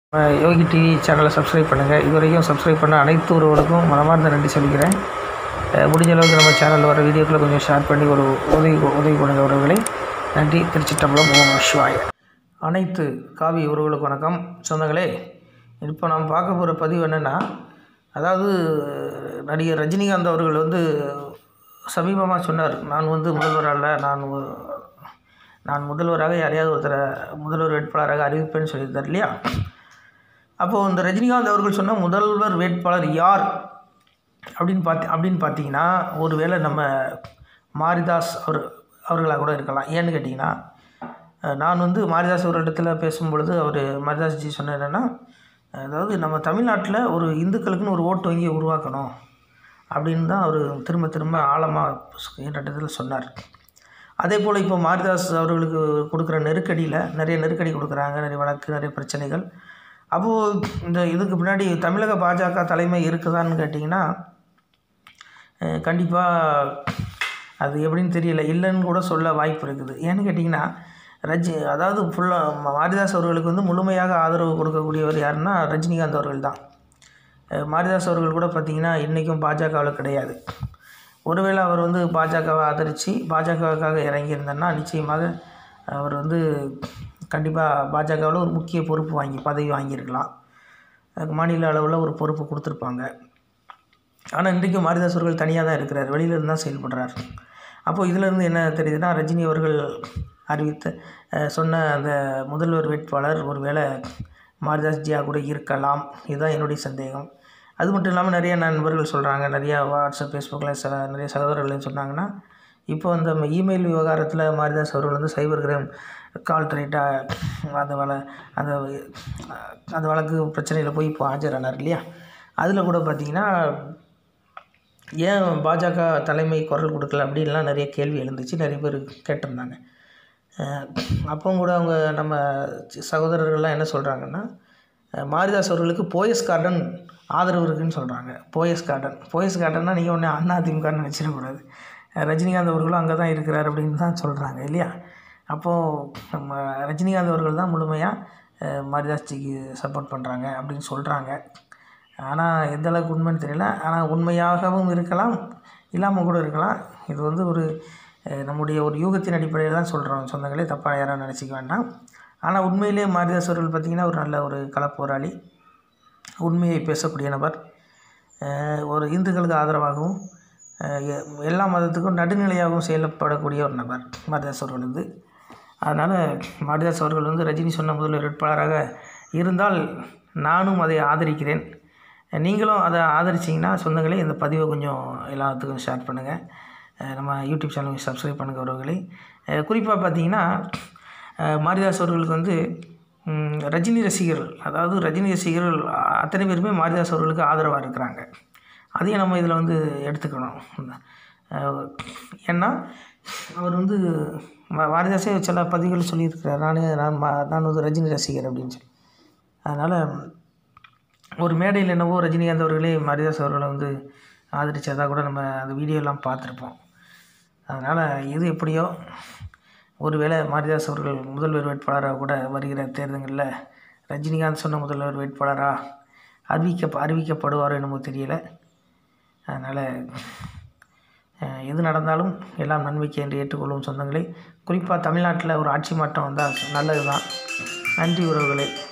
அஹ் யோகி TV சேனலை subscribe பண்ணுங்கள் இது வரைக்கும் சப்ஸ்கிரைப் பண்ண அனைத்து உறவுகளுக்கும் மனமார்ந்த நன்றி சொல்லிக்கிறேன் அஹ் முடிஞ்ச அளவுக்கு நம்ம சேனலில் வர வீடியோக்களை கொஞ்சம் ஷேர் பண்ணி ஒரு உதவி உதவி பண்ணுங்க உறவுகளை நன்றி திருச்சிட்டம்பலம் ஓம் நம சிவாய அனைத்து காவி உறவுகளுக்கு வணக்கம் சொந்தங்களே இப்போ நாம் பார்க்க போகிற பதிவு என்னென்னா அதாவது நடிகர் ரஜினிகாந்த் அவர்கள் வந்து சமீபமாக சொன்னார் நான் வந்து முதல்வர் அல்ல நான் ஒரு- நான் முதல்வராக யாரையாவது ஒருத்தரை முதல்வர் வேட்பாளராக அறிவிப்பேன்னு சொல்லியிருந்தார் இல்லையா அப்போது இந்த ரஜினிகாந்த் அவர்கள் சொன்ன முதல்வர் வேட்பாளர் யார் அப்படின்னு பார்த்து அப்படின்னு பார்த்தீங்கன்னா ஒருவேளை நம்ம மாரிதாஸ் அவர் அவர்களாக கூட இருக்கலாம் ஏன்னு கேட்டிங்கன்னா அஹ், நான் வந்து மாரிதாஸ் அவர்களிடத்தில் பேசும்பொழுது அவர் மாரிதாஸ் ஜி சொன்ன என்னென்னா அதாவது நம்ம தமிழ்நாட்டில் ஒரு இந்துக்களுக்குன்னு ஒரு ஓட்டு வங்கியை உருவாக்கணும் அப்படின்னு தான் அவர் திரும்ப திரும்ப ஆழமாக என்ற சொன்னார் அதே போல் இப்போ மாரிதாஸ் அவர்களுக்கு கொடுக்குற நெருக்கடியில் நிறைய நெருக்கடி கொடுக்குறாங்க நிறைய வழக்கு நிறைய பிரச்சனைகள் அப்போது இந்த இதுக்கு பின்னாடி தமிழக பாஜக தலைமை இருக்குதான்னு கேட்டிங்கன்னா கண்டிப்பாக அது எப்படின்னு தெரியல இல்லைன்னு கூட சொல்ல வாய்ப்பு இருக்குது ஏன்னு கேட்டிங்கன்னா ரஜி அதாவது ஃபுல்லாக மாரிதாஸ் அவர்களுக்கு வந்து முழுமையாக ஆதரவு கொடுக்கக்கூடியவர் யாருன்னா ரஜினிகாந்த் அவர்கள் தான் அஹ் மாரிதாஸ் அவர்கள் கூட பார்த்திங்கன்னா இன்றைக்கும் பாஜகவில் கிடையாது ஒருவேளை அவர் வந்து பாஜகவை ஆதரித்து பாஜகவுக்காக இறங்கியிருந்தேன்னா நிச்சயமாக அவர் வந்து கண்டிப்பாக பாஜகவில் ஒரு முக்கிய பொறுப்பு வாங்கி பதவி வாங்கியிருக்கலாம் அதுக்கு மாநில அளவில் ஒரு பொறுப்பு கொடுத்துருப்பாங்க ஆனால் இன்றைக்கும் மாரிதாஸ் அவர்கள் தனியாக தான் இருக்கிறார் வெளியில இருந்து தான் செயல்படுறார் அப்போது இதிலேருந்து என்ன தெரியுதுன்னா ரஜினி அவர்கள் அறிவித்த அஹ், சொன்ன அந்த முதல்வர் வேட்பாளர் ஒருவேளை மாரிதாஸ் ஜியா கூட இருக்கலாம் இதுதான் என்னுடைய சந்தேகம் அது மட்டும் இல்லாமல் நிறைய நண்பர்கள் சொல்கிறாங்க நிறையா வாட்ஸ்அப் ஃபேஸ்புக்கில் சில நிறைய சகோதரர்கள் சொன்னாங்கன்னா இப்போ அந்த இமெயில் விவகாரத்தில் மாரிதாஸ் அவர்கள் வந்து சைபர் கிரைம் கால் ரைட்டாக அந்த வழ அந்த அந்த வழக்கு பிரச்சனையில் போய் இப்போ ஆஜரானார் இல்லையா அதில் கூட பார்த்தீங்கன்னா ஏன் பாஜக தலைமை குரல் கொடுக்கல அப்படின்லாம் நிறைய கேள்வி எழுந்துச்சு நிறைய பேர் கேட்டிருந்தாங்க அஹ் அப்பவும் கூட அவங்க நம்ம சகோதரர்கள்லாம் என்ன சொல்கிறாங்கன்னா அஹ் மாரிதாஸ் அவர்களுக்கு போயஸ் கார்டன் ஆதரவு இருக்குன்னு சொல்கிறாங்க போயஸ் கார்டன் போயஸ் கார்டன்னா நீங்கள் ஒன்று அண்ணா திமுகன்னு நினச்சிடக்கூடாது அஹ் ரஜினிகாந்த் அவர்களும் அங்கே தான் இருக்கிறார் அப்படின்னு தான் சொல்கிறாங்க இல்லையா அப்போது நம்ம ரஜினிகாந்த் அவர்கள் தான் முழுமையாக மாரிதாஸ்ஜிக்கு சப்போர்ட் பண்ணுறாங்க அப்படின்னு சொல்கிறாங்க ஆனால் எந்த அளவுக்கு உண்மைன்னு தெரியல ஆனால் உண்மையாகவும் இருக்கலாம் இல்லாமல் கூட இருக்கலாம் இது வந்து ஒரு அஹ், நம்முடைய ஒரு யூகத்தின் அடிப்படையில் தான் சொல்கிறோம் சொந்தங்களே தப்பாக யாரும் நினச்சிக்க வேண்டாம் ஆனால் உண்மையிலே மாரிதாஸ் அவர்கள் பார்த்திங்கன்னா ஒரு நல்ல ஒரு களப்போராளி உண்மையை பேசக்கூடிய நபர் அஹ், ஒரு இந்துக்களுக்கு ஆதரவாகவும் அஹ், எ- எல்லா மதத்துக்கும் நடுநிலையாகவும் செயல்படக்கூடிய ஒரு நபர் மாரிதாஸ் அவர்கள் வந்து அதனால் மாரிதாஸ் அவர்கள் வந்து ரஜினி சொன்ன முதல்வர் வேட்பாளராக இருந்தால் நானும் அதை ஆதரிக்கிறேன் நீங்களும் அதை ஆதரிச்சிங்கன்னா சொந்தங்களே இந்த பதிவை கொஞ்சம் எல்லாத்துக்கும் ஷேர் பண்ணுங்கள் அஹ் நம்ம யூடியூப் சேனலுக்கு சப்ஸ்கிரைப் பண்ணுங்கள் உறவுகளை குறிப்பாக பார்த்தீங்கன்னா அஹ் மாரிதாஸ் அவர்களுக்கு வந்து ம், ரஜினி ரசிகர்கள் அதாவது ரஜினி ரசிகர்கள் அ- அத்தனை பேருமே மாரிதாஸ் அவர்களுக்கு ஆதரவாக இருக்கிறாங்க அதையும் நம்ம இதில் வந்து எடுத்துக்கணும் அஹ் ஏன்னா அவர் வந்து மா- மாரிதாஸே சில பதிவுகள் சொல்லியிருக்கிறார் நானே நான் மா- நான் வந்து ரஜினி ரசிகர் அப்படின்னு சொல்லி அதனால் ஒரு மேடையில் என்னவோ ரஜினிகாந்த் அவர்களே மாரிதாஸ் அவர்களை வந்து ஆதரித்ததாக கூட நம்ம அந்த வீடியோலாம் பார்த்துருப்போம் அதனால் எது எப்படியோ ஒருவேளை மாரிதாஸ் அவர்கள் முதல்வர் வேட்பாளராக கூட வருகிற தேர்தல்களில் ரஜினிகாந்த் சொன்ன முதல்வர் வேட்பாளராக அறிவிக்க அறிவிக்கப்படுவாரோ என்னமோ தெரியல அதனால் அஹ், எது நடந்தாலும் எல்லாம் நன்மைக்கு என்று ஏற்றுக்கொள்ளும் சொந்தங்களை குறிப்பாக தமிழ்நாட்டில் ஒரு ஆட்சி மாற்றம் வந்தால் நல்லது தான் நன்றி உறவுகளே